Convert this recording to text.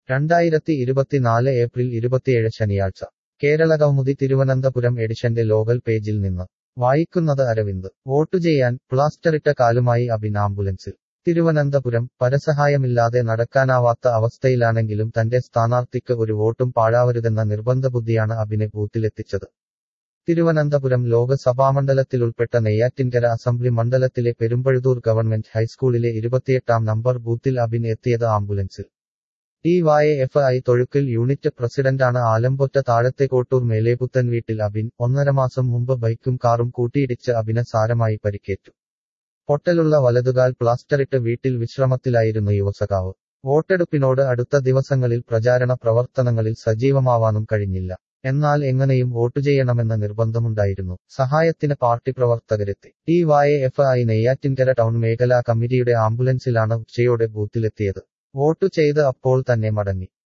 രണ്ടായിരത്തി ഇരുപത്തിനാല് ഏപ്രിൽ ഇരുപത്തിയേഴ് ശനിയാഴ്ച കേരള കൗമുദി തിരുവനന്തപുരം എഡിഷന്റെ ലോകൽ പേജിൽ നിന്ന് വായിക്കുന്നത് അരവിന്ദ് വോട്ടു ചെയ്യാൻ പ്ലാസ്റ്ററിട്ട കാലുമായി അബിൻ ആംബുലൻസിൽ തിരുവനന്തപുരം പരസഹായമില്ലാതെ നടക്കാനാവാത്ത അവസ്ഥയിലാണെങ്കിലും തന്റെ സ്ഥാനാർത്ഥിക്ക് ഒരു വോട്ടും പാഴാവരുതെന്ന നിർബന്ധ ബുദ്ധിയാണ് അബിനെ ബൂത്തിലെത്തിച്ചത് തിരുവനന്തപുരം ലോകസഭാമണ്ഡലത്തിലുൾപ്പെട്ട നെയ്യാറ്റിൻകര അസംബ്ലി മണ്ഡലത്തിലെ പെരുമ്പഴുതൂർ ഗവൺമെന്റ് ഹൈസ്കൂളിലെ ഇരുപത്തിയെട്ടാം നമ്പർ ബൂത്തിൽ അബിൻ എത്തിയത് ആംബുലൻസിൽ T Y F I തൊഴുക്കൽ unit പ്രസിഡന്റാണ് ആലമ്പൊറ്റ താഴത്തെ കോട്ടൂർ മേലേപുത്തൻ വീട്ടിൽ അബിൻ ഒന്നര മാസം മുമ്പ് ബൈക്കും കാറും കൂട്ടിയിടിച്ച് അബിന് സാരമായി പരിക്കേറ്റു പൊട്ടലുള്ള വലതുകാൽ പ്ലാസ്റ്ററിട്ട് വീട്ടിൽ വിശ്രമത്തിലായിരുന്നു യുവസഖാവ് വോട്ടെടുപ്പിനോട് അടുത്ത ദിവസങ്ങളിൽ പ്രചാരണ പ്രവർത്തനങ്ങളിൽ സജീവമാവാനും കഴിഞ്ഞില്ല എന്നാൽ എങ്ങനെയും വോട്ടു ചെയ്യണമെന്ന നിർബന്ധമുണ്ടായിരുന്നു സഹായത്തിന് പാർട്ടി പ്രവർത്തകരെത്തി D Y F I Neyyattinkara town മേഖലാ കമ്മിറ്റിയുടെ ആംബുലൻസിലാണ് ഉച്ചയോടെ ബൂത്തിലെത്തിയത് വോട്ടു ചെയ്ത് അപ്പോൾ തന്നെ മടങ്ങി